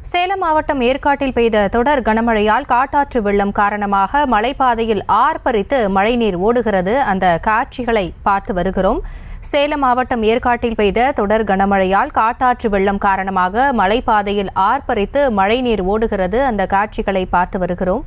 சேலம் மாவட்டம் ஏற்காட்டில் பெய்த தொடர் கனமழையால் காட்டாற்று வெள்ளம் காரணமாக மலைப்பாதையில் ஆர்ப்பரித்து மழைநீர் ஓடுகிறது அந்த காட்சிகளை பார்த்து வருகிறோம் சேலம் மாவட்டம் ஏற்காட்டில் பெய்த தொடர் கனமழையால் காட்டாற்று வெள்ளம் காரணமாக மலைப்பாதையில் ஆர்ப்பரித்து மழைநீர் ஓடுகிறது அந்த காட்சிகளை பார்த்து வருகிறோம்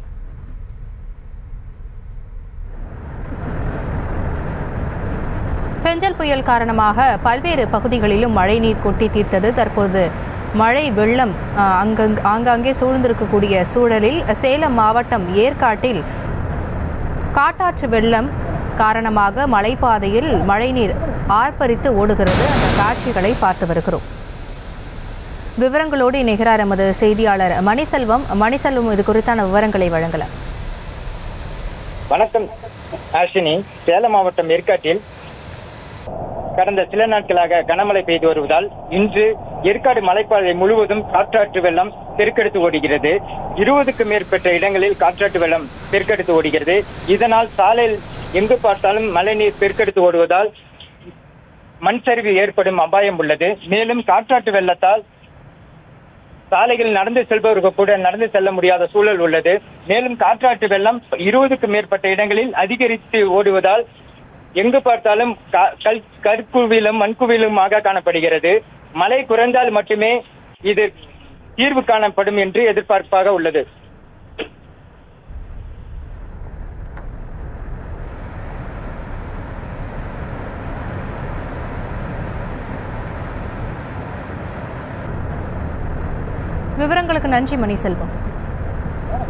பெஞ்சல் புயல் காரணமாக பல்வேறு பகுதிகளிலும் மழைநீர் கொட்டி தீர்த்தது தற்போது மழை வெள்ளம் ஆ, அங்கங் ஆங்காங்கே சூழ்ந்திருக்கக்கூடிய சூழலில் சேலம் மாவட்டம் ஏற்காட்டில் காட்டாற்று வெள்ளம் காரணமாக மலைப்பாதையில் மழைநீர் ஆர்ப்பரித்து ஓடுகிறது அந்த காட்சிகளை பார்த்து வருகிறோம் விவரங்களோடு இணைகிறார் எமது செய்தியாளர் மணிசெல்வம் மணிசெல்வம் இது குறித்தான விவரங்களை வழங்கலாம் வணக்கம் ஆஷினி சேலம் மாவட்டம் ஏற்காட்டில் கடந்த சில நாட்களாக கனமழை பெய்து வருவதால் இன்று ஏற்காடு மலைப்பாதை முழுவதும் காற்றாற்று வெள்ளம் பெருக்கெடுத்து ஓடுகிறது இருபதுக்கு மேற்பட்ட இடங்களில் காற்றாற்று வெள்ளம் பெருக்கெடுத்து ஓடுகிறது இதனால் சாலையில் எங்கு பார்த்தாலும் மழைநீர் பெருக்கெடுத்து ஓடுவதால் மண் சரிவு ஏற்படும் அபாயம் உள்ளது மேலும் காற்றாற்று வெள்ளத்தால் சாலைகளில் நடந்து செல்பவர்கள் கூட நடந்து செல்ல முடியாத சூழல் உள்ளது மேலும் காற்றாற்று வெள்ளம் இருபதுக்கும் மேற்பட்ட இடங்களில் அதிகரித்து ஓடுவதால் எங்கு பார்த்தாலும் கா- கல் கற்குவிலும் மண்குவிலுமாக காணப்படுகிறது மழை குறைந்தால் மட்டுமே இது தீர்வு காணப்படும் என்று எதிர்பார்ப்பாக உள்ளது விவரங்களுக்கு நன்றி மணிசெல்வம்